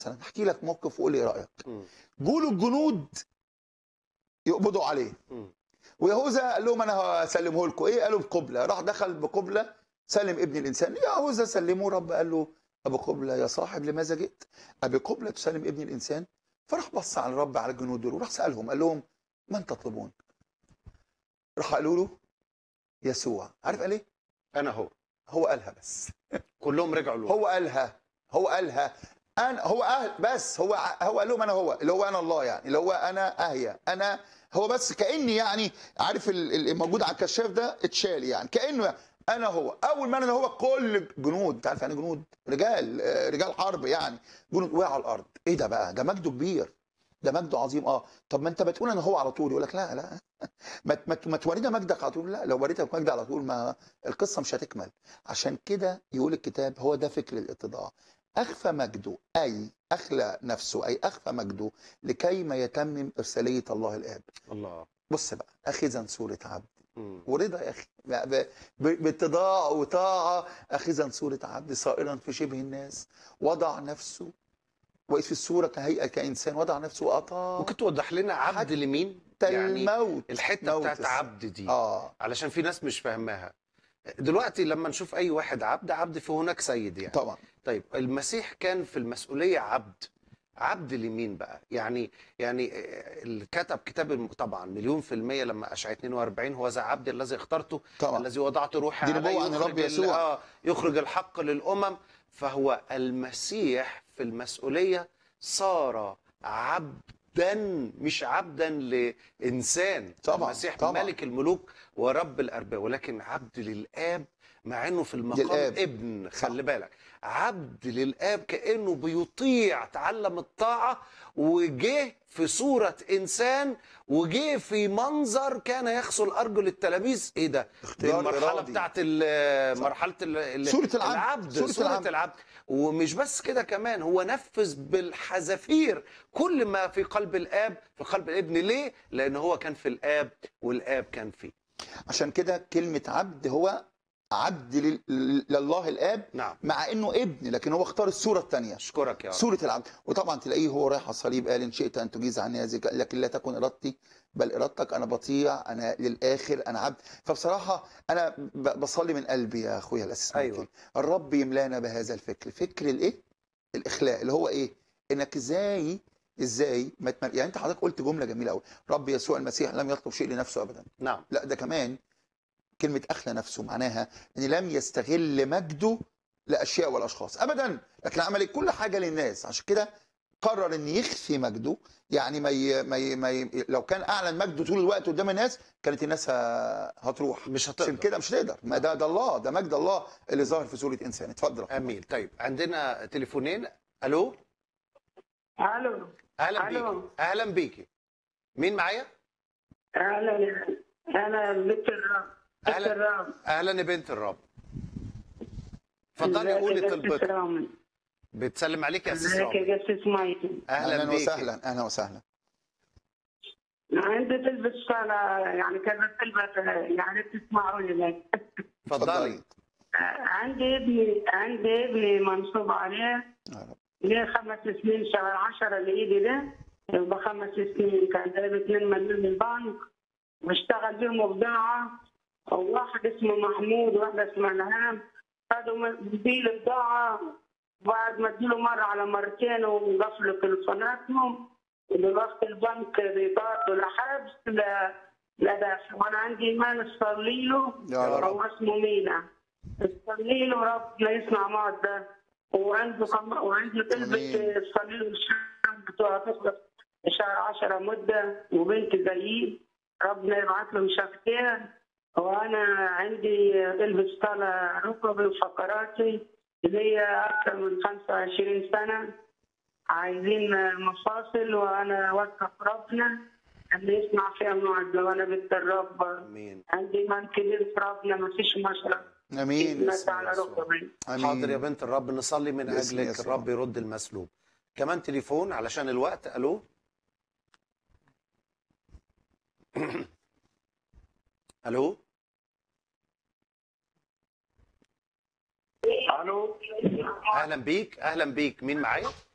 مثلا احكي لك موقف وقول لي ايه رايك مم. جولوا الجنود يقبضوا عليه مم. ويهوذا قال لهم انا هسلمه لكم ايه قالوا بقبله راح دخل بقبله سلم ابن الانسان يهوذا سلموه رب قال له ابو قبله يا صاحب لماذا جئت ابي قبله تسلم ابن الانسان فراح بص على الرب على الجنود دول وراح سالهم قال لهم من تطلبون راح قالوا له يسوع عارف قال ايه انا هو هو قالها بس كلهم رجعوا له هو قالها هو قالها انا هو أهل بس هو هو قال لهم انا هو اللي هو انا الله يعني اللي هو انا اهيا انا هو بس كاني يعني عارف ال- ال- الموجود على الكشاف ده اتشال يعني كانه يعني انا هو اول ما انا هو كل جنود انت عارف يعني جنود رجال آه، رجال حرب يعني جنود وقعوا على الارض ايه ده بقى ده مجده كبير ده مجده عظيم اه طب ما انت بتقول انا هو على طول يقول لك لا لا ما ما ما تورينا مجدك على طول لا لو وريتك مجد على طول ما القصه مش هتكمل عشان كده يقول الكتاب هو ده فكر الاتضاع اخفى مجده اي اخلى نفسه اي اخفى مجده لكي ما يتمم ارساليه الله الاب الله بص بقى اخذا صوره عبد مم. ورضا يا اخي ب- ب- ب- باتضاع وطاعه اخذا صوره عبد صائرا في شبه الناس وضع نفسه وإذ في الصوره كهيئه كانسان وضع نفسه واطاع ممكن توضح لنا عبد حتى لمين يعني يعني الموت الحته موت بتاعت السنة. عبد دي اه علشان في ناس مش فاهماها دلوقتي لما نشوف اي واحد عبد عبد فهناك سيد يعني طبعا طيب المسيح كان في المسؤوليه عبد عبد لمين بقى يعني يعني آه، اللي كتب كتاب الم- طبعا مليون في المية لما أشعة 42 هو ذا عبد الذي اخترته طبعا الذي وضعت روحي دي عليه نبوة عن يخرج الرب ال- يسوع. آه يخرج الحق للأمم فهو المسيح في المسؤولية صار عبدا مش عبدا لإنسان طبعا، المسيح طبعا. ملك الملوك ورب الأرباب ولكن عبد للآب مع انه في المقام للآب. ابن صح. خلي بالك عبد للاب كانه بيطيع تعلم الطاعه وجه في صوره انسان وجه في منظر كان يغسل ارجل التلاميذ ايه ده؟ دي اختيار المرحله إرادي. بتاعت ال- صح. مرحله ال- ال- سورة العبد. العبد سورة سورة العبد. العبد ومش بس كده كمان هو نفذ بالحذافير كل ما في قلب الاب في قلب الابن ليه؟ لان هو كان في الاب والاب كان فيه عشان كده كلمه عبد هو عبد لل- لله الاب نعم مع انه ابن لكن هو اختار الصوره الثانيه اشكرك يا رب صورة العبد وطبعا تلاقيه هو رايح على الصليب قال إن شئت أن تجيز عني هذه الك- لكن لا تكن إرادتي بل إرادتك أنا بطيع أنا للآخر أنا عبد فبصراحة أنا ب- بصلي من قلبي يا أخويا الأسيس أيوة. مايكل الرب يملانا بهذا الفكر فكر الإيه؟ الإخلاء اللي هو إيه؟ إنك إزاي إزاي ما تمر... يعني أنت حضرتك قلت جملة جميلة قوي رب يسوع المسيح لم يطلب شيء لنفسه أبدا نعم لا ده كمان كلمة أخلى نفسه معناها إن لم يستغل مجده لأشياء والأشخاص أبدا لكن عمل كل حاجة للناس عشان كده قرر إن يخفي مجده يعني ما ي... ما, ي... ما ي... لو كان أعلن مجده طول الوقت قدام الناس كانت الناس ه... هتروح مش عشان هتقدر كده مش هتقدر ما ده ده الله ده مجد الله اللي ظاهر في صورة إنسان اتفضل امين طيب عندنا تليفونين الو الو اهلا ألو. بيكي اهلا بيكي مين معايا اهلا انا بنت الرب بنت أهلا. الرب اهلا يا بنت الرب اتفضلي قولي طلبتك طلبتك بتسلم عليك يا سيس ازيك يا رامي جاسوس مايكل اهلا أهلا بيكي وسهلا أهلا وسهلا عندي تلبس صلاة يعني كانت تلبس يعني تسمعوني لك اتفضلي عندي ابني عندي ابني منصوب عليه يا رب. ليه خمس سنين شهر عشرة اللي ايدي ده يبقى خمس سنين كان جايب 2 مليون من البنك واشتغل بيهم بضاعة وواحد اسمه محمود وواحدة اسمها نهام خدوا من دي البضاعة بعد ما اديله مرة على مرتين وقفلوا تليفوناتهم ودلوقتي البنك بيطاردوا لا حبس لا لا دافع وانا عندي ايمان اصلي له يا رب هو اسمه مينا اصلي له ربنا يصنع معه ده وعنده كم... وعنده كلمة آمين. تصلي له الشهر بتوع تخلص شهر 10 مدة وبنت زيي ربنا يبعت له شفتين وانا عندي البس طالع ركبي وفقراتي ليا اكثر من 25 سنة عايزين مفاصل وانا واثقة في ربنا اللي يسمع فيها معجزة وانا بنت الرب امين عندي ايمان كبير في ربنا ما فيش مشرب أمين مات على ركبي أمين حاضر يا بنت الرب نصلي من باسم اجلك يسوع. الرب يرد المسلوب كمان تليفون علشان الوقت الو الو الو اهلا بيك اهلا بيك مين معايا